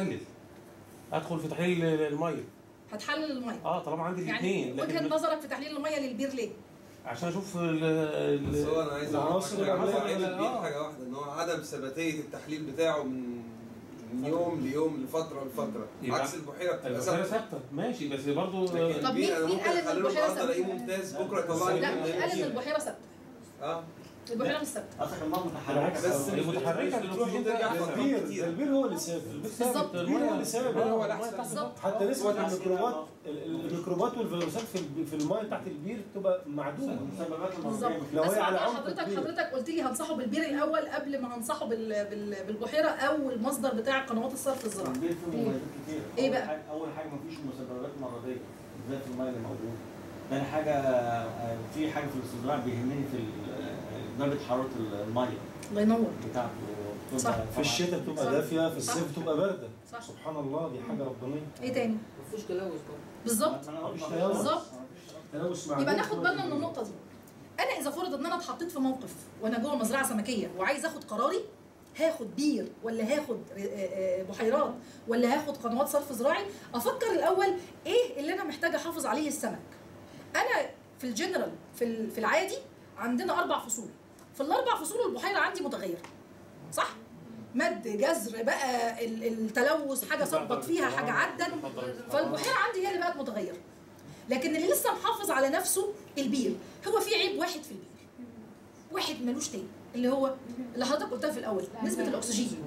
احلل ادخل في تحليل الميه هتحلل الميه اه طالما عندي الاثنين يعني وجهه نظرك في تحليل الميه للبير ليه؟ عشان اشوف ال- بس هو ال- انا عايز العناصر اعرف العملية حاجه ولا- آه. حاجه واحده ان هو عدم ثباتيه التحليل بتاعه من من يوم ليوم لفتره لفتره يبقى- عكس البحيره بتبقى البحيره ثابته ثابته ماشي بس برضه لكن طب مين- البير انا مين ممكن قال إن احلله البحيرة النهارده الاقيه ثابتة؟ ممتاز بكره يطلع لي لا منه مين قال ان كتير. البحيره ثابته؟ اه البحيره مش ثابته قصدك الماء بالعكس متحرك بس هي متحركه بتروح الاكسجين وترجع ده فترات البير كتير. البير هو اللي ثابت بالظبط. البير هو اللي ثابت آه، هو المية الأحسن. تحت بالظبط. حتى نسبة هو الأحسن. الميكروبات ال- الميكروبات والفيروسات في الب- في المايه تحت البير بتبقى معدومه مسببات بالظبط المرضية لو بس هي على بعدها عمق حضرتك كبير. حضرتك قلت لي هنصحه بالبير الاول قبل ما هنصحه بال... بال... بالبحيره او المصدر بتاع قنوات الصرف الزراعي البير فيه مميزات كتير إيه أول بقى؟ حاجة- اول حاجه مفيش مسببات مرضيه زي في الميه اللي موجوده تاني حاجه آه، في حاجه في الاستزراع بيهمني في ال- آه، درجه حراره الميه الله ينور بتاعته بتبقى صح. طبعاً- في الشتاء بتبقى صح. دافيه في صح. الصيف بتبقى بارده صح سبحان الله دي حاجه ربانيه ايه تاني؟ مفيهوش تلوث برضه بالظبط أنا قلت مش مفيش تلوث. بالظبط. تلوث يبقى معدوم ناخد في بالنا من البير. النقطه دي انا اذا فرض ان انا اتحطيت في موقف وانا جوه مزرعه سمكيه وعايز اخد قراري هاخد بير ولا هاخد آه، آه، بحيرات ولا هاخد قنوات صرف زراعي افكر الاول ايه اللي انا محتاجه احافظ عليه السمك انا في الجنرال في ال- في العادي عندنا اربع فصول في الاربع فصول البحيره عندي متغيره صح مد جزر بقى ال- التلوث حاجه صبت فيها حاجه عدل فالبحيره عندي هي اللي بقت متغيره لكن اللي لسه محافظ على نفسه البير هو في عيب واحد في البير واحد ملوش تاني اللي هو اللي حضرتك قلتها في الاول نسبه الاكسجين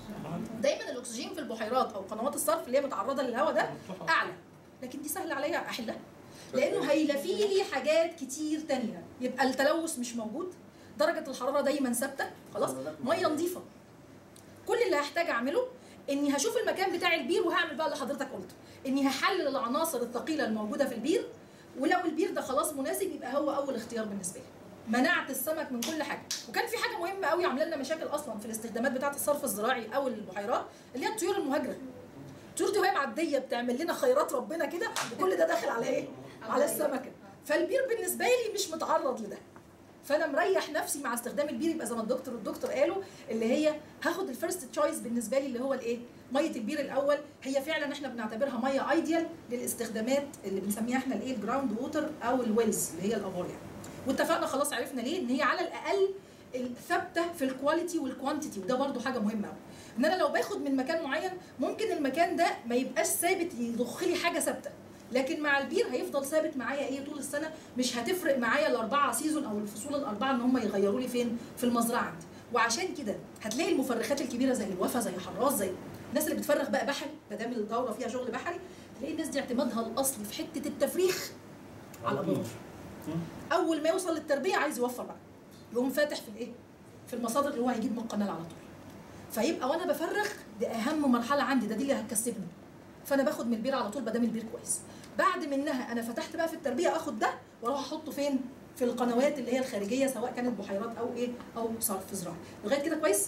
دايما الاكسجين في البحيرات او قنوات الصرف اللي هي متعرضه للهواء ده اعلى لكن دي سهل عليا احلها لانه هيلفي لي حاجات كتير تانية يبقى التلوث مش موجود درجه الحراره دايما ثابته خلاص ميه نظيفه كل اللي هحتاج اعمله اني هشوف المكان بتاع البير وهعمل بقى اللي حضرتك قلته اني هحلل العناصر الثقيله الموجوده في البير ولو البير ده خلاص مناسب يبقى هو اول اختيار بالنسبه لي منعت السمك من كل حاجه وكان في حاجه مهمه قوي عامله لنا مشاكل اصلا في الاستخدامات بتاعه الصرف الزراعي او البحيرات اللي هي الطيور المهاجره الطيور دي وهي معديه بتعمل لنا خيرات ربنا كده وكل ده داخل على ايه على السمكه فالبير بالنسبه لي مش متعرض لده فانا مريح نفسي مع استخدام البير يبقى زي ما الدكتور والدكتور قالوا اللي هي هاخد الفيرست تشويس بالنسبه لي اللي هو الايه ميه البير الاول هي فعلا احنا بنعتبرها ميه ايديال للاستخدامات اللي بنسميها احنا الايه الجراوند ووتر او الويلز اللي هي الابار يعني واتفقنا خلاص عرفنا ليه ان هي على الاقل ثابته في الكواليتي والكوانتيتي وده برضو حاجه مهمه قوي ان انا لو باخد من مكان معين ممكن المكان ده ما يبقاش ثابت يضخ لي حاجه ثابته لكن مع البير هيفضل ثابت معايا ايه طول السنه مش هتفرق معايا الاربعه سيزون او الفصول الاربعه ان هم يغيروا لي فين في المزرعه عندي وعشان كده هتلاقي المفرخات الكبيره زي الوفا زي حراس زي الناس اللي بتفرخ بقى بحري ما دام الدوره فيها شغل بحري تلاقي الناس دي اعتمادها الاصلي في حته التفريخ على الابار اول ما يوصل للتربيه عايز يوفر بقى يقوم فاتح في الايه في المصادر اللي هو هيجيب من القناه على طول فيبقى وانا بفرخ دي اهم مرحله عندي ده دي اللي هتكسبني فانا باخد من البير على طول ما دام البير كويس بعد منها انا فتحت بقى في التربيه اخد ده واروح احطه فين في القنوات اللي هي الخارجيه سواء كانت بحيرات او ايه او صرف زراعي لغايه كده كويس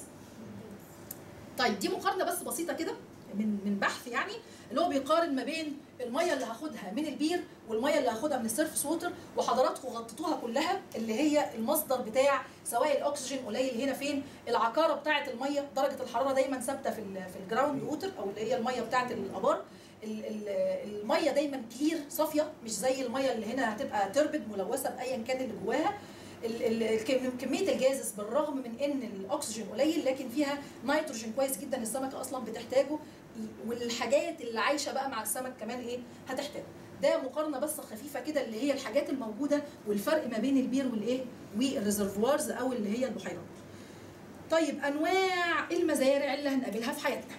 طيب دي مقارنه بس بسيطه كده من من بحث يعني اللي هو بيقارن ما بين الميه اللي هاخدها من البير والميه اللي هاخدها من السيرفس ووتر وحضراتكم غطيتوها كلها اللي هي المصدر بتاع سواء الاكسجين قليل هنا فين العقاره بتاعه الميه درجه الحراره دايما ثابته في ال في الجراوند ووتر او اللي هي الميه بتاعه الابار ال- ال- الميه دايما كلير صافيه مش زي الميه اللي هنا هتبقى تربد ملوثه بايا كان اللي جواها ال- ال- الكم- كميه الجازس بالرغم من ان الاكسجين قليل لكن فيها نيتروجين كويس جدا السمكه اصلا بتحتاجه والحاجات اللي عايشه بقى مع السمك كمان ايه هتحتاجه ده مقارنه بس خفيفه كده اللي هي الحاجات الموجوده والفرق ما بين البير والايه والريزرفوارز او اللي هي البحيرات طيب انواع المزارع اللي هنقابلها في حياتنا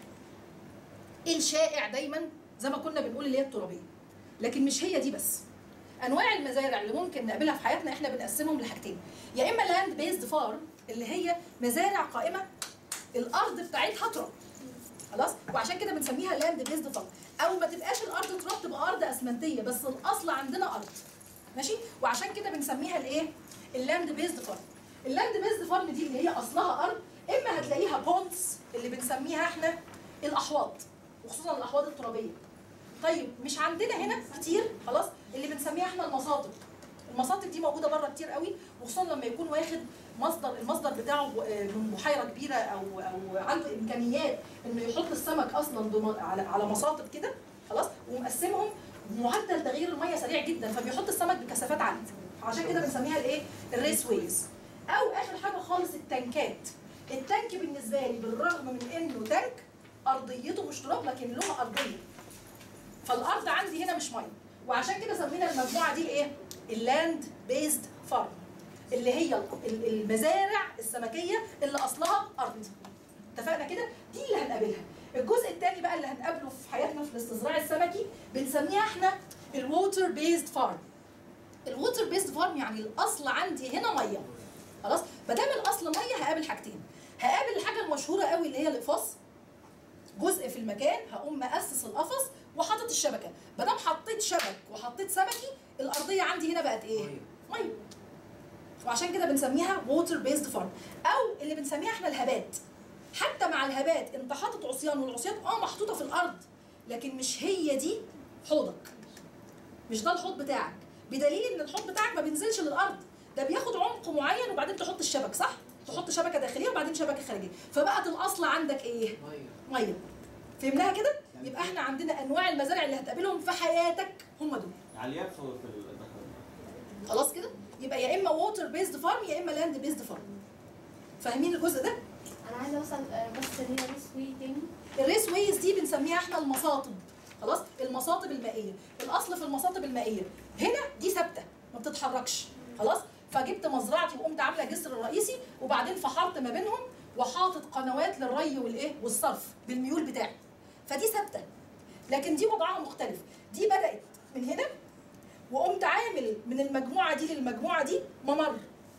الشائع دايما زي ما كنا بنقول اللي هي الترابيه لكن مش هي دي بس انواع المزارع اللي ممكن نقابلها في حياتنا احنا بنقسمهم لحاجتين يا اما لاند بيزد فارم اللي هي مزارع قائمه الارض بتاعتها تراب خلاص وعشان كده بنسميها لاند بيزد فارم او ما تبقاش الارض تراب تبقى ارض اسمنتيه بس الاصل عندنا ارض ماشي وعشان كده بنسميها الايه اللاند بيزد فارم اللاند بيزد فارم دي اللي هي اصلها ارض اما هتلاقيها بونز اللي بنسميها احنا الاحواض وخصوصا الاحواض الترابيه طيب مش عندنا هنا كتير خلاص اللي بنسميها احنا المصادر المصاطب دي موجوده بره كتير قوي وخصوصا لما يكون واخد مصدر المصدر بتاعه آه، من بحيره كبيره او او عنده امكانيات انه يحط السمك اصلا بم- على على مصاطب كده خلاص ومقسمهم معدل تغيير الميه سريع جدا فبيحط السمك بكثافات عاليه عشان كده بنسميها الايه الريس ويز او اخر حاجه خالص التنكات التانك بالنسبه لي بالرغم من انه تانك ارضيته مش تراب لكن لها ارضيه فالارض عندي هنا مش ميه وعشان كده سمينا المجموعه دي الايه اللاند بيزد فارم اللي هي ال- المزارع السمكيه اللي اصلها ارض اتفقنا كده دي اللي هنقابلها الجزء الثاني بقى اللي هنقابله في حياتنا في الاستزراع السمكي بنسميها احنا الووتر بيزد فارم الووتر بيزد فارم يعني الاصل عندي هنا ميه خلاص ما دام الاصل ميه هقابل حاجتين هقابل الحاجه المشهوره قوي اللي هي الاقفاص جزء في المكان هقوم مأسس القفص وحاطط الشبكه ما دام حطيت شبك وحطيت سمكي الارضيه عندي هنا بقت ايه ميه وعشان كده بنسميها ووتر بيزد فارم او اللي بنسميها احنا الهبات حتى مع الهبات انت حاطط عصيان والعصيان اه محطوطه في الارض لكن مش هي دي حوضك مش ده الحوض بتاعك بدليل ان الحوض بتاعك ما بينزلش للارض ده بياخد عمق معين وبعدين تحط الشبك صح تحط شبكه داخليه وبعدين شبكه خارجيه فبقت الاصل عندك ايه ميه فهمناها كده يبقى احنا عندنا انواع المزارع اللي هتقابلهم في حياتك هم دول على اليابس وفي البحر خلاص كده يبقى يا اما ووتر بيزد فارم يا اما لاند بيزد فارم فاهمين الجزء ده انا عايزه اوصل آه، بس اللي هي ريس وي تاني الريس ويز دي بنسميها احنا المصاطب خلاص المصاطب المائيه الاصل في المصاطب المائيه هنا دي ثابته ما بتتحركش خلاص فجبت مزرعتي وقمت عامله جسر الرئيسي وبعدين فحرت ما بينهم وحاطط قنوات للري والايه والصرف بالميول بتاعي فدي ثابته لكن دي وضعها مختلف دي بدات من هنا وقمت عامل من المجموعه دي للمجموعه دي ممر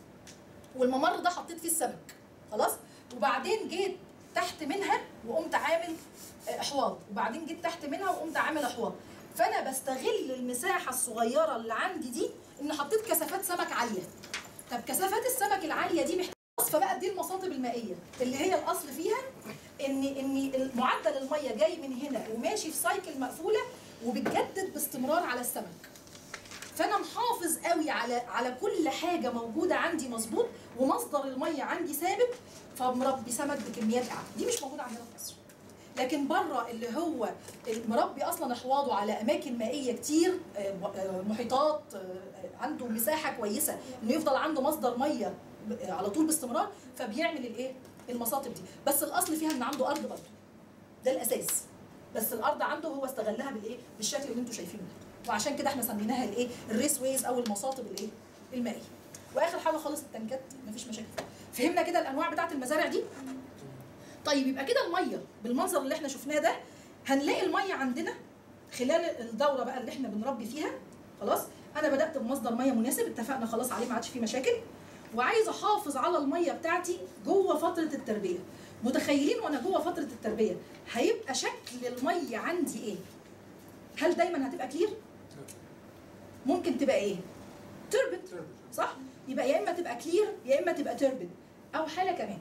والممر ده حطيت فيه السمك خلاص وبعدين جيت تحت منها وقمت عامل آه، احواض وبعدين جيت تحت منها وقمت عامل احواض فانا بستغل المساحه الصغيره اللي عندي دي ان حطيت كثافات سمك عاليه طب كثافات السمك العاليه دي محتاجه فبقى دي المصاطب المائيه اللي هي الاصل فيها ان ان معدل الميه جاي من هنا وماشي في سايكل مقفوله وبتجدد باستمرار على السمك فانا محافظ قوي على على كل حاجه موجوده عندي مظبوط ومصدر الميه عندي ثابت فمربي سمك بكميات اعلى دي مش موجوده عندنا في مصر لكن بره اللي هو مربي اصلا احواضه على اماكن مائيه كتير آه، آه، محيطات آه، عنده مساحه كويسه انه يفضل عنده مصدر ميه ب- آه، على طول باستمرار فبيعمل الايه المصاطب دي بس الاصل فيها ان عنده ارض برضه ده الاساس بس الارض عنده هو استغلها بالايه بالشكل اللي انتم شايفينه ده وعشان كده احنا سميناها الايه الريس ويز او المصاطب الايه المائيه واخر حاجه خالص التنكات مفيش مشاكل فهمنا كده الانواع بتاعت المزارع دي طيب يبقى كده الميه بالمنظر اللي احنا شفناه ده هنلاقي الميه عندنا خلال الدوره بقى اللي احنا بنربي فيها خلاص انا بدات بمصدر ميه مناسب اتفقنا خلاص عليه ما عادش فيه مشاكل وعايزه احافظ على الميه بتاعتي جوه فتره التربيه متخيلين وانا جوه فتره التربيه هيبقى شكل الميه عندي ايه هل دايما هتبقى كلير ممكن تبقى ايه تربد صح يبقى يا اما تبقى كلير يا اما تبقى تربد او حاله كمان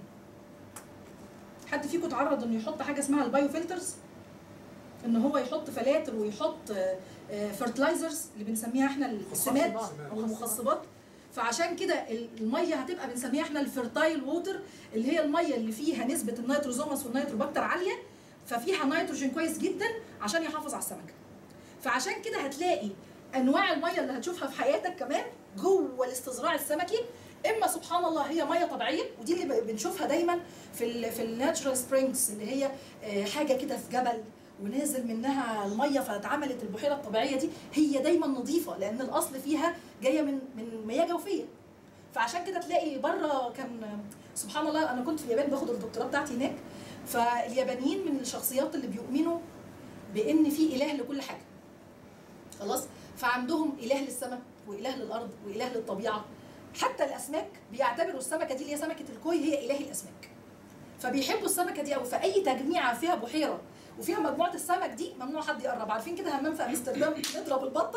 حد فيكم اتعرض انه يحط حاجه اسمها البايو فلترز ان هو يحط فلاتر ويحط فيرتلايزرز اللي بنسميها احنا السماد او المخصبات فعشان كده الميه هتبقى بنسميها احنا الفيرتايل ووتر اللي هي الميه اللي فيها نسبه النيتروزوماس والنيتروباكتر عاليه ففيها نيتروجين كويس جدا عشان يحافظ على السمكه فعشان كده هتلاقي انواع الميه اللي هتشوفها في حياتك كمان جوه الاستزراع السمكي اما سبحان الله هي ميه طبيعيه ودي اللي بنشوفها دايما في ال في الناتشرال سبرينجز اللي هي آه، حاجه كده في جبل ونازل منها الميه فاتعملت البحيره الطبيعيه دي هي دايما نظيفه لان الاصل فيها جايه من من مياه جوفيه فعشان كده تلاقي بره كان سبحان الله انا كنت في اليابان باخد الدكتوراه بتاعتي هناك فاليابانيين من الشخصيات اللي بيؤمنوا بان في اله لكل حاجه خلاص فعندهم اله للسماء واله للارض واله للطبيعه حتى الاسماك بيعتبروا السمكه دي اللي هي سمكه الكوي هي اله الاسماك فبيحبوا السمكه دي قوي فاي تجميعه فيها بحيره وفيها مجموعه السمك دي ممنوع حد يقرب عارفين كده همام في امستردام نضرب البطه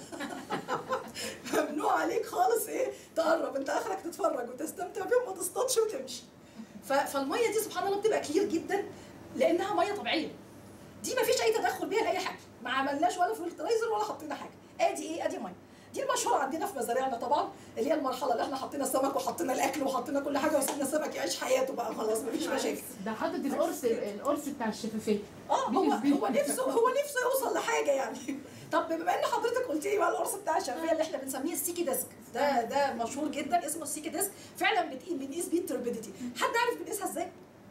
ممنوع عليك خالص ايه تقرب انت اخرك تتفرج وتستمتع بيهم ما تصطادش وتمشي ف- فالميه دي سبحان الله بتبقى كلير جدا لانها ميه طبيعيه دي ما فيش اي تدخل بيها لاي حاجه ما عملناش ولا فلترايزر ولا حطينا حاجه ادي ايه ادي ميه دي المشهوره عندنا في مزارعنا طبعا اللي هي المرحله اللي احنا حطينا السمك وحطينا الاكل وحطينا كل حاجه وسيبنا السمك يعيش حياته بقى خلاص مفيش مشاكل ده حاطط القرص القرص بتاع الشفافيه اه هو بالنسبة هو لي. نفسه هو نفسه يوصل لحاجه يعني طب بما ان حضرتك قلت لي بقى القرص بتاع الشفافيه اللي احنا بنسميه السيكي ديسك ده ده مشهور جدا اسمه السيكي ديسك فعلا بتقيس بنقيس بيه التربيديتي حد عارف بنقيسها ازاي؟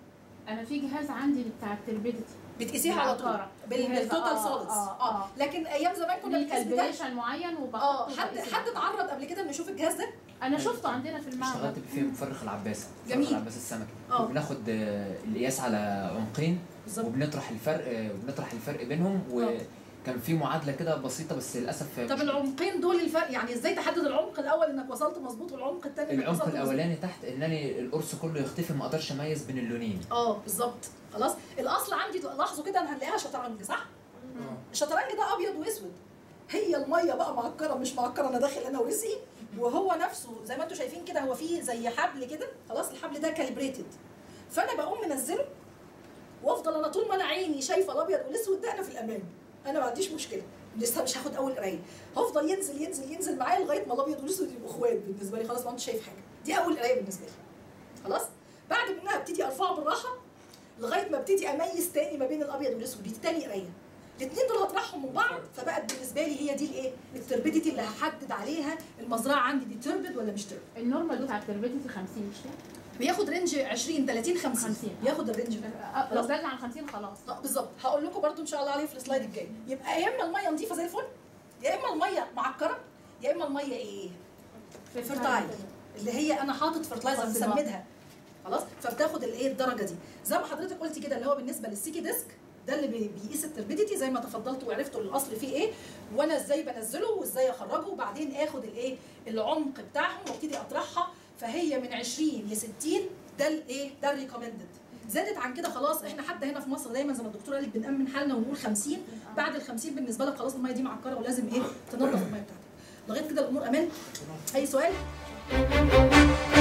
انا في جهاز عندي بتاع التربيدتي بتقيسيها على طول بالعقارة. بال- جهاز- بالتوتال آه، سوليدز آه، اه آه. لكن ايام زمان كنا ليه بنقيس بده كالبريشن معين اه وبحطه حد بقيس حد اتعرض قبل كده انه يشوف الجهاز ده؟ انا شفته عندنا في اشتغلت المعمل في مفرخ العباسه جميل. مفرخ العباسه السمكي اه. وبناخد آه، القياس على عمقين بالظبط وبنطرح الفرق آه، وبنطرح الفرق بينهم وكان في معادله كده بسيطه بس للاسف طب مش- العمقين دول الفرق يعني ازاي تحدد العمق الاول انك وصلت مظبوط والعمق الثاني انك العمق وصلت مظبوط؟ الاولاني تحت انني القرص كله يختفي ما اقدرش اميز بين اللونين اه بالظبط خلاص الاصل عندي لاحظوا كده انا هنلاقيها شطرنج صح؟ الشطرنج ده ابيض واسود هي الميه بقى معكره مش معكره انا داخل انا ورزقي وهو نفسه زي ما انتم شايفين كده هو فيه زي حبل كده خلاص الحبل ده كاليبريتد فانا بقوم منزله وافضل انا طول ما انا عيني شايفه الابيض والاسود ده انا في الامان انا ما عنديش مشكله لسه مش هاخد اول قرايه هفضل ينزل ينزل ينزل معايا لغايه ما الابيض والاسود يبقوا اخوات بالنسبه لي خلاص ما انت شايف حاجه دي اول قرايه بالنسبه لي خلاص بعد منها ابتدي ارفعه بالراحه لغايه ما ابتدي اميز تاني ما بين الابيض والاسود دي تاني قرايه الاثنين دول هطرحهم من بعض فبقت بالنسبه لي هي دي الايه التربيديتي اللي هحدد عليها المزرعه عندي دي تربد ولا مش تربد النورمال بتاع التربيدتي 50 مش كده؟ بياخد رينج 20 30 50 50. بياخد الرينج ده أه، لو زاد عن 50 خلاص اه بالظبط هقول لكم برضو ان شاء الله عليه في السلايد الجاي يبقى يا اما الميه نظيفه زي الفل يا اما الميه معكره يا اما الميه ايه فيرتايل اللي هي انا حاطط فرتلايزر خلاص مسمدها خلاص فبتاخد الايه الدرجه دي زي ما حضرتك قلتي كده اللي هو بالنسبه للسيكي ديسك ده اللي بي- بيقيس التربيديتي زي ما تفضلتوا وعرفتوا الاصل فيه ايه وانا ازاي بنزله وازاي اخرجه وبعدين اخد الايه العمق بتاعهم وابتدي اطرحها فهي من 20 ل 60 ده الايه ده الريكومندد زادت عن كده خلاص احنا حتى هنا في مصر دايما زي ما الدكتوره قالت بنامن حالنا ونقول 50 بعد ال 50 بالنسبه لك خلاص الميه دي معكره ولازم ايه تنظف الميه بتاعتك لغايه كده الامور امان اي سؤال